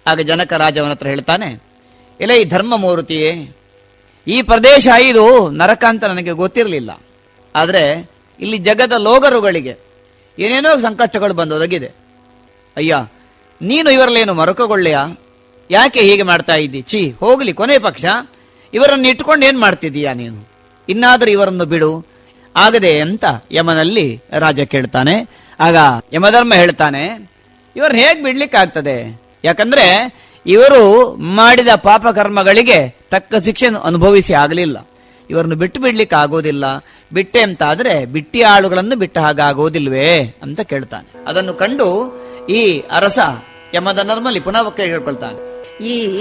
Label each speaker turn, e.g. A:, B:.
A: ಆಗ ಜನಕ ರಾಜವನ ಹತ್ರ ಹೇಳ್ತಾನೆ ಇಲ್ಲ ಈ ಧರ್ಮಮೂರ್ತಿಯೇ ಈ ಪ್ರದೇಶ ಇದು ನರಕ ಅಂತ ನನಗೆ ಗೊತ್ತಿರಲಿಲ್ಲ ಆದರೆ ಇಲ್ಲಿ ಜಗದ ಲೋಗರುಗಳಿಗೆ ಏನೇನೋ ಸಂಕಷ್ಟಗಳು ಬಂದು ಒದಗಿದೆ ಅಯ್ಯ ನೀನು ಇವರಲ್ಲೇನು ಮರುಕಗೊಳ್ಳೆಯ ಯಾಕೆ ಹೀಗೆ ಮಾಡ್ತಾ ಇದ್ದಿ ಛೀ ಹೋಗ್ಲಿ ಕೊನೆ ಪಕ್ಷ ಇವರನ್ನು ಇಟ್ಕೊಂಡು ಏನ್ ಮಾಡ್ತಿದೀಯಾ ನೀನು ಇನ್ನಾದರೂ ಇವರನ್ನು ಬಿಡು ಆಗದೆ ಅಂತ ಯಮನಲ್ಲಿ ರಾಜ ಕೇಳ್ತಾನೆ ಆಗ ಯಮಧರ್ಮ ಹೇಳ್ತಾನೆ ಇವ್ರನ್ನ ಹೇಗ್ ಬಿಡ್ಲಿಕ್ಕೆ ಆಗ್ತದೆ ಯಾಕಂದ್ರೆ ಇವರು ಮಾಡಿದ ಪಾಪ ಕರ್ಮಗಳಿಗೆ ತಕ್ಕ ಶಿಕ್ಷೆ ಅನುಭವಿಸಿ ಆಗಲಿಲ್ಲ ಇವರನ್ನು ಬಿಟ್ಟು ಬಿಡ್ಲಿಕ್ಕೆ ಆಗೋದಿಲ್ಲ ಬಿಟ್ಟೆ ಅಂತ ಆದ್ರೆ ಬಿಟ್ಟಿ ಆಳುಗಳನ್ನು ಬಿಟ್ಟ ಹಾಗಾಗೋದಿಲ್ವೇ ಅಂತ ಕೇಳ್ತಾನೆ ಅದನ್ನು ಕಂಡು ಈ ಅರಸ ಯಮದ ನರ್ಮಲಿ ಪುನಃ ಕೇಳ್ಕೊಳ್ತಾನೆ
B: ಈ